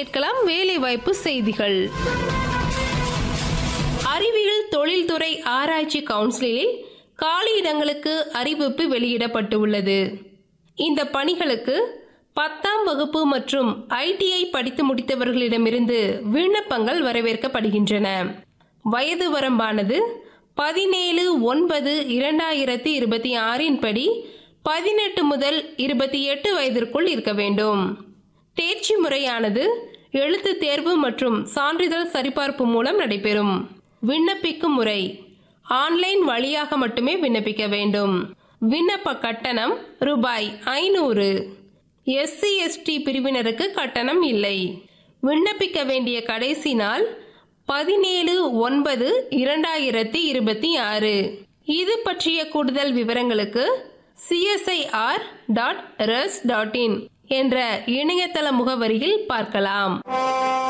கேட்கலாம் வேலைவாய்ப்பு செய்திகள் அறிவியல் தொழில்துறை ஆராய்ச்சி கவுன்சிலில் காலியிடங்களுக்கு அறிவிப்பு வெளியிடப்பட்டுள்ளது இந்த பணிகளுக்கு பத்தாம் வகுப்பு மற்றும் ஐடிஐ படித்து முடித்தவர்களிடமிருந்து விண்ணப்பங்கள் வரவேற்கப்படுகின்றன வயது வரம்பானது பதினேழு ஒன்பது இரண்டாயிரத்தி இருபத்தி ஆறின் படி பதினெட்டு முதல் இருபத்தி எட்டு வயதிற்குள் இருக்க வேண்டும் தேர்ச்சி முறையானது எழுத்து தேர்வு மற்றும் சான்றிதழ் சரிபார்ப்பு மூலம் நடைபெறும் விண்ணப்பிக்கும் முறை ஆன்லைன் வழியாக மட்டுமே விண்ணப்பிக்க வேண்டும் விண்ணப்ப கட்டணம் ரூபாய் ஐநூறு எஸ்சி எஸ்டி பிரிவினருக்கு கட்டணம் இல்லை விண்ணப்பிக்க வேண்டிய கடைசி நாள் பதினேழு ஒன்பது இரண்டாயிரத்தி இருபத்தி ஆறு இது பற்றிய கூடுதல் விவரங்களுக்கு CSIR dot res dot in என்ற இணையதள முகவரியில் பார்க்கலாம்